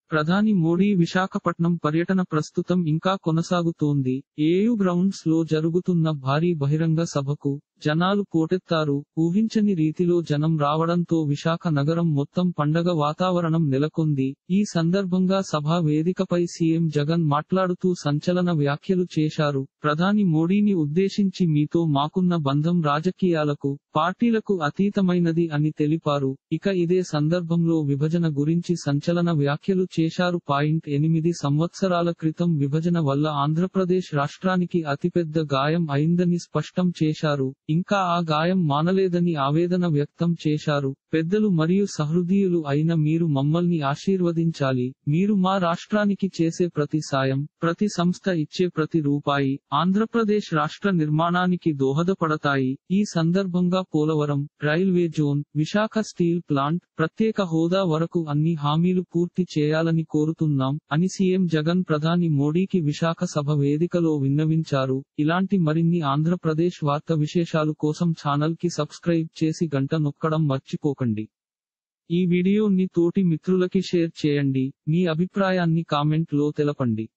ప్రధాని మోడీ విశాఖపట్నం పర్యటన ప్రస్తుతం ఇంకా కొనసాగుతోంది ఏయూ గ్రౌండ్స్ లో జరుగుతున్న భారీ బహిరంగ సభకు జనాలు పోటెత్తారు ఊహించని రీతిలో జనం రావడంతో విశాఖ నగరం మొత్తం పండగ వాతావరణం నెలకొంది ఈ సందర్భంగా సభా వేదికపై సీఎం జగన్ మాట్లాడుతూ సంచలన వ్యాఖ్యలు చేశారు ప్రధాని మోడీని ఉద్దేశించి మీతో మాకున్న బంధం రాజకీయాలకు పార్టీలకు అతీతమైనది అని తెలిపారు ఇక ఇదే సందర్భంలో విభజన గురించి సంచలన వ్యాఖ్యలు చేశారు పాయింట్ ఎనిమిది సంవత్సరాల క్రితం విభజన వల్ల ఆంధ్రప్రదేశ్ రాష్ట్రానికి అతిపెద్ద గాయం అయిందని స్పష్టం చేశారు ఇంకా ఆ గాయం మానలేదని ఆవేదన వ్యక్తం చేశారు పెద్దలు మరియు సహృదయులు అయిన మీరు మమ్మల్ని ఆశీర్వదించాలి మీరు మా రాష్ట్రానికి చేసే ప్రతి సాయం ప్రతి సంస్థ ఇచ్చే ప్రతి రూపాయి ఆంధ్రప్రదేశ్ రాష్ట్ర నిర్మాణానికి దోహదపడతాయి ఈ సందర్భంగా Polavaram railway zone Visakha steel plant ప్రత్యేక హోదా వరకు అన్ని హామీలు పూర్తి చేయాలని కోరుతున్నాం అని సీఎం జగన్ ప్రధాని మోడీకి విశాఖ సభ వేదికలో విన్నవించారు ఇలాంటి మరిన్ని ఆంధ్రప్రదేశ్ వార్త విశేషాలు కోసం ఛానల్ కి సబ్స్క్రైబ్ చేసి గంట నొక్కడం మర్చిపోకండి ఈ వీడియోని తోటి మిత్రులకి షేర్ చేయండి మీ అభిప్రాయాన్ని కామెంట్ లో తెలపండి